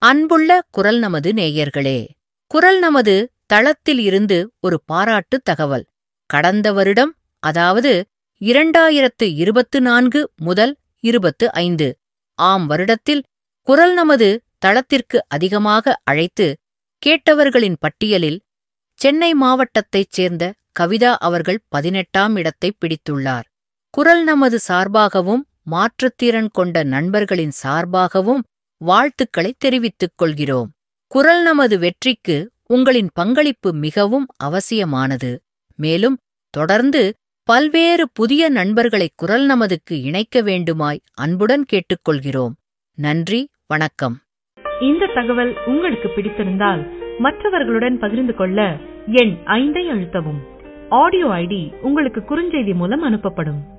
அன்புள்ள குரல் நமது நேயர்களே குரல் நமது தளத்தில் இருந்து ஒரு பாராட்டு தகவல் கடந்த வருடம் அதாவது இரண்டாயிரத்து இருபத்து நான்கு முதல் இருபத்து ஐந்து ஆம் வருடத்தில் குரல் நமது தளத்திற்கு அதிகமாக அழைத்து கேட்டவர்களின் பட்டியலில் சென்னை மாவட்டத்தைச் சேர்ந்த கவிதா அவர்கள் பதினெட்டாம் இடத்தை பிடித்துள்ளார் குரல் நமது சார்பாகவும் மாற்றுத்திறன் கொண்ட நண்பர்களின் சார்பாகவும் வாழ்த்துக்களை தெரிவித்துக் கொள்கிறோம் குரல் நமது வெற்றிக்கு உங்களின் பங்களிப்பு மிகவும் அவசியமானது மேலும் தொடர்ந்து பல்வேறு புதிய நண்பர்களை குரல் நமதுக்கு இணைக்க வேண்டுமாய் அன்புடன் கேட்டுக்கொள்கிறோம் நன்றி வணக்கம் இந்த தகவல் உங்களுக்கு பிடித்திருந்தால் மற்றவர்களுடன் பகிர்ந்து கொள்ள எண் ஐந்தை அழுத்தவும் ஆடியோ ஐடி உங்களுக்கு குறுஞ்செய்தி மூலம் அனுப்பப்படும்